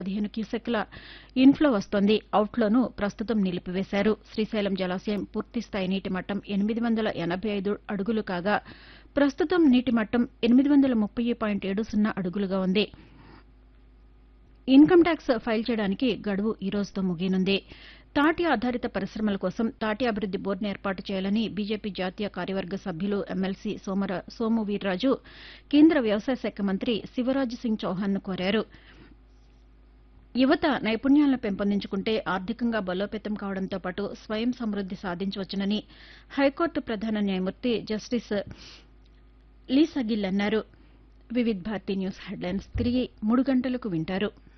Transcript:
పదిహేను క్యూసెక్కుల ఇన్ఫ్లో వస్తోంది అవుట్ఫ్లోను ప్రస్తుతం నిలిపివేశారు శ్రీశైలం జలాశయం పూర్తిస్థాయి నీటి మట్టం ఎనిమిది వందల ఎనబై ఐదు అడుగులు కాగా ప్రస్తుతం నీటి మట్టం ఎనిమిది వందల ముప్పై పాయింట్ ఏడు సున్నా అడుగులుగా ఉంది ఇన్కమ్ ట్యాక్స్ ఫైల్ చేయడానికి గడువు ఈ రోజుతో ముగియనుంది తాటి ఆధారిత పరిశ్రమల కోసం తాటి అభివృద్ది బోర్డును ఏర్పాటు చేయాలని బీజేపీ జాతీయ కార్యవర్గ సభ్యులు ఎమ్మెల్సీ సోమర సోము వీర్రాజు కేంద్ర వ్యవసాయ శాఖ మంత్రి శివరాజ్ సింగ్ చౌహాన్ను కోరారు యువత నైపుణ్యాలను పెంపొందించుకుంటే ఆర్థికంగా బలోపేతం కావడంతో పాటు స్వయం సమృద్ది సాధించవచ్చునని హైకోర్టు ప్రధాన న్యాయమూర్తి జస్టిస్ లీసగిల్ అన్నారు వివిధ్ భారతి న్యూస్ హెడ్లైన్స్ తిరిగి మూడు గంటలకు వింటారు